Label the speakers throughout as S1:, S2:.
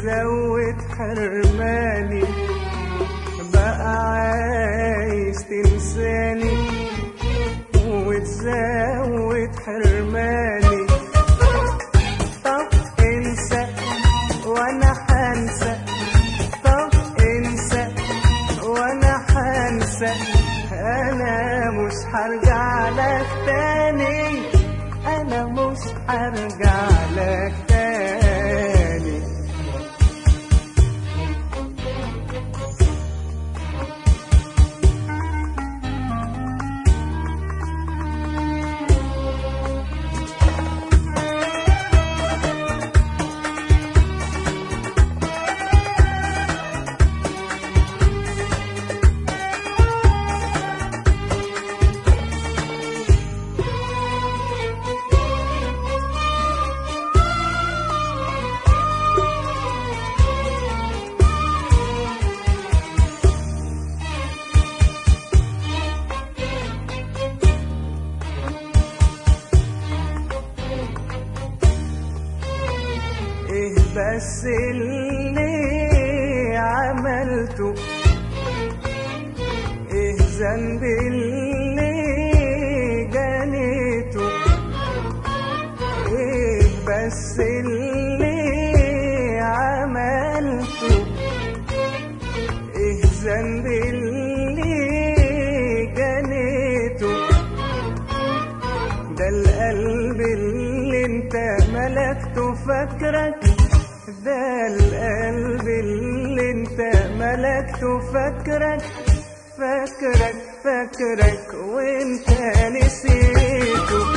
S1: وتزود حرماني بقى عايز تنساني وتزود حرماني طب انسى وانا حنسى طب انسى وانا حنسى انا مش هرجع لك تاني انا مش هرجع لك تاني ايه بس اللي عملته ايه ذنب اللي جنيته ايه بس اللي عملته ايه ذنب اللي جنيته ده القلب اللي انت ملكته فاكرك ده القلب اللي انت ملكته فاكرك فاكرك فاكرك وانت نسيته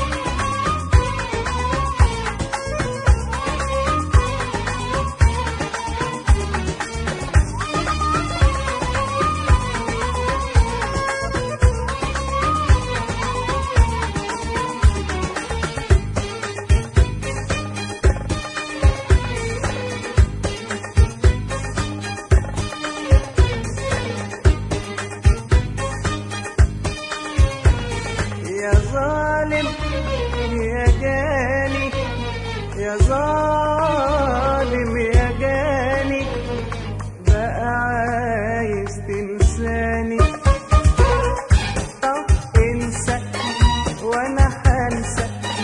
S1: يا ظالم يا جاني يا ظالم يا جاني بقى عايز تنساني طب انسى وانا حنسى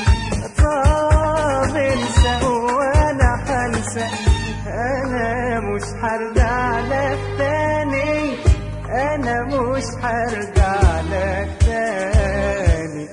S1: طب انسى وانا حنسى انا مش هرجع لك تاني انا مش هرجع لك تاني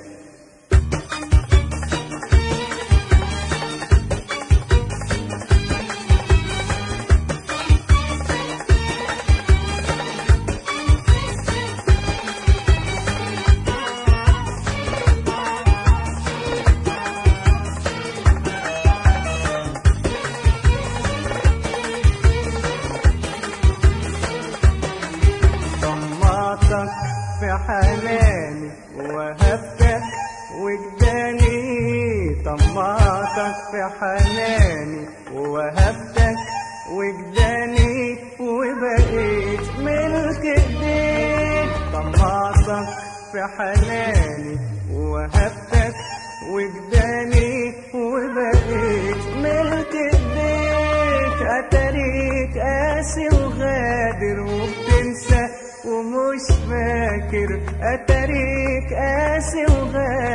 S1: طمعتك في حناني وهبتك وجداني طمعتك في حناني وهبتك وجداني وبقيت ملك ايديك طمعتك في حناني وهبتك وجداني وبقيت ملك ايديك اتاريك قاسي وغادر وبتنسى ومش فاكر اتاريك قاسي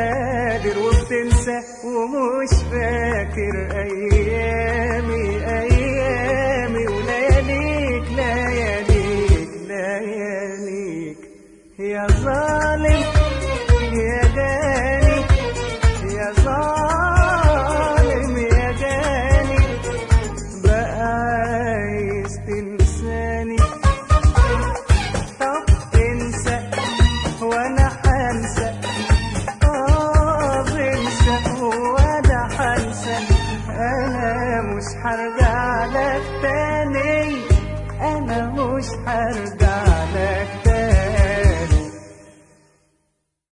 S1: وغادر وبتنسى ومش فاكر ايامي ايامي